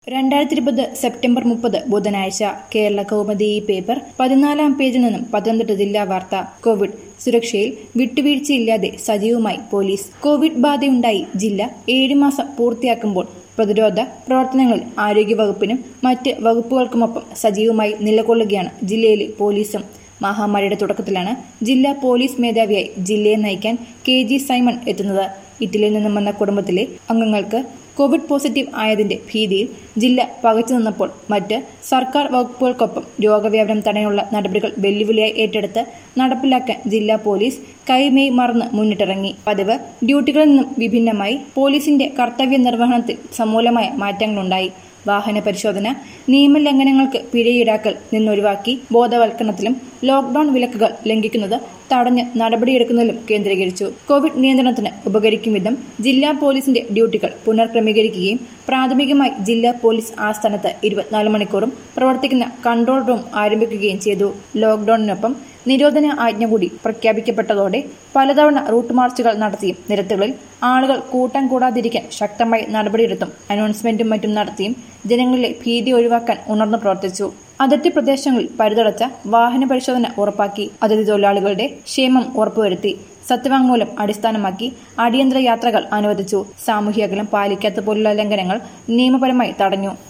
രണ്ടായിരത്തി ഇരുപത് സെപ്റ്റംബർ മുപ്പത് ബുധനാഴ്ച കേരള കൗമുദി ഈ പേപ്പർ പതിനാലാം പേജിൽ നിന്നും പത്തനംതിട്ട ജില്ലാ വാർത്ത കോവിഡ് സുരക്ഷയിൽ വിട്ടുവീഴ്ചയില്ലാതെ സജീവമായി പോലീസ് കോവിഡ് ബാധയുണ്ടായി ജില്ല ഏഴ് മാസം പൂർത്തിയാക്കുമ്പോൾ പ്രതിരോധ പ്രവർത്തനങ്ങളിൽ ആരോഗ്യവകുപ്പിനും മറ്റ് വകുപ്പുകൾക്കുമൊപ്പം സജീവമായി നിലകൊള്ളുകയാണ് ജില്ലയിലെ പോലീസും മഹാമാരിയുടെ തുടക്കത്തിലാണ് ജില്ലാ പോലീസ് മേധാവിയായി ജില്ലയെ നയിക്കാൻ കെ ജി സൈമൺ എത്തുന്നത് ഇറ്റലിയിൽ നിന്നും വന്ന കുടുംബത്തിലെ അംഗങ്ങൾക്ക് കോവിഡ് പോസിറ്റീവ് ആയതിന്റെ ഭീതിയിൽ ജില്ല പകച്ചു നിന്നപ്പോൾ മറ്റ് സർക്കാർ വകുപ്പുകൾക്കൊപ്പം രോഗവ്യാപനം തടയാനുള്ള നടപടികൾ വെല്ലുവിളിയായി ഏറ്റെടുത്ത് നടപ്പിലാക്കാൻ ജില്ലാ പോലീസ് കൈമേയ് മറന്ന് മുന്നിട്ടിറങ്ങി പതിവ് ഡ്യൂട്ടികളിൽ നിന്നും വിഭിന്നമായി പോലീസിന്റെ കർത്തവ്യ നിർവഹണത്തിൽ സമൂലമായ മാറ്റങ്ങളുണ്ടായി വാഹന പരിശോധന നിയമലംഘനങ്ങൾക്ക് പിഴയീടാക്കൽ നിന്നൊഴിവാക്കി ബോധവൽക്കരണത്തിലും ലോക്ഡൌൺ വിലക്കുകൾ ലംഘിക്കുന്നത് തടഞ്ഞ് നടപടിയെടുക്കുന്നതിലും കേന്ദ്രീകരിച്ചു കോവിഡ് നിയന്ത്രണത്തിന് ഉപകരിക്കും വിധം ജില്ലാ പോലീസിന്റെ ഡ്യൂട്ടികൾ പുനർക്രമീകരിക്കുകയും പ്രാഥമികമായി ജില്ലാ പോലീസ് ആസ്ഥാനത്ത് ഇരുപത്തിനാല് മണിക്കൂറും പ്രവർത്തിക്കുന്ന കൺട്രോൾ റൂം ആരംഭിക്കുകയും ചെയ്തു ലോക്ഡൌണിനൊപ്പം നിരോധന ആജ്ഞ കൂടി പ്രഖ്യാപിക്കപ്പെട്ടതോടെ പലതവണ റൂട്ട് മാർച്ചുകൾ നടത്തിയും നിരത്തുകളിൽ ആളുകൾ കൂട്ടം കൂടാതിരിക്കാൻ ശക്തമായി നടപടിയെടുത്തും അനൗൺസ്മെന്റും മറ്റും നടത്തിയും ജനങ്ങളിലെ ഭീതി ഒഴിവാക്കാൻ ഉണർന്നു പ്രവർത്തിച്ചു അതിർത്തി പ്രദേശങ്ങളിൽ പരുതടച്ച വാഹന പരിശോധന ഉറപ്പാക്കി അതിഥി തൊഴിലാളികളുടെ ക്ഷേമം ഉറപ്പുവരുത്തി സത്യവാങ്മൂലം അടിസ്ഥാനമാക്കി അടിയന്തര യാത്രകൾ അനുവദിച്ചു സാമൂഹ്യ അകലം പാലിക്കാത്ത പോലുള്ള ലംഘനങ്ങൾ നിയമപരമായി തടഞ്ഞു